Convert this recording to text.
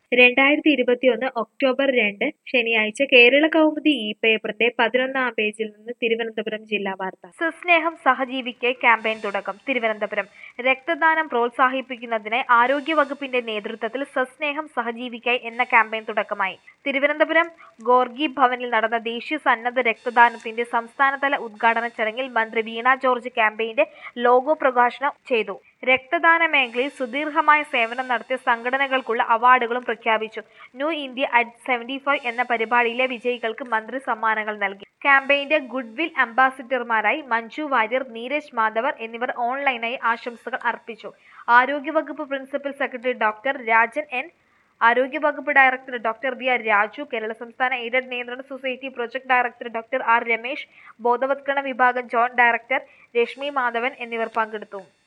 രണ്ടായിരത്തി ഇരുപത്തിയൊന്ന് ഒക്ടോബർ രണ്ട് ശനിയാഴ്ച കേരള കൗമുദി ഈ പേപ്പറിന്റെ പതിനൊന്നാം പേജിൽ നിന്ന് തിരുവനന്തപുരം ജില്ലാ വാർത്ത സുസ്നേഹം സഹജീവിക്ക് ക്യാമ്പയിൻ തുടക്കം തിരുവനന്തപുരം രക്തദാനം പ്രോത്സാഹിപ്പിക്കുന്നതിനായി ആരോഗ്യവകുപ്പിന്റെ നേതൃത്വത്തിൽ സസ്നേഹം സഹജീവിക്കായി എന്ന ക്യാമ്പയിൻ തുടക്കമായി തിരുവനന്തപുരം ഗോർഗി ഭവനിൽ നടന്ന ദേശീയ സന്നദ്ധ രക്തദാനത്തിന്റെ സംസ്ഥാനതല ഉദ്ഘാടന ചടങ്ങിൽ മന്ത്രി വീണ ജോർജ് ക്യാമ്പയിന്റെ ലോഗോ പ്രകാശനം ചെയ്തു രക്തദാന മേഖലയിൽ സുദീർഘമായ സേവനം നടത്തിയ സംഘടനകൾക്കുള്ള അവാർഡുകളും പ്രഖ്യാപിച്ചു New India at seventy five എന്ന പരിപാടിയിലെ വിജയികൾക്ക് മന്ത്രി സമ്മാനങ്ങൾ നൽകി ക്യാമ്പയിന്റെ ഗുഡ്വിൽ അംബാസിഡർമാരായി മഞ്ജു വാര്യർ നീരജ് മാധവർ എന്നിവർ ഓൺലൈനായി ആശംസകൾ അർപ്പിച്ചു ആരോഗ്യവകുപ്പ് principal secretary doctor Rajan N ആരോഗ്യവകുപ്പ് director doctor B R Raju Kerala സംസ്ഥാന എയ്ഡഡ് നിയന്ത്രണ society project director doctor R Ramesh ബോധവത്കരണ വിഭാഗം ജോയിന്റ് ഡയറക്ടർ രശ്മി മാധവൻ എന്നിവർ പങ്കെടുത്തു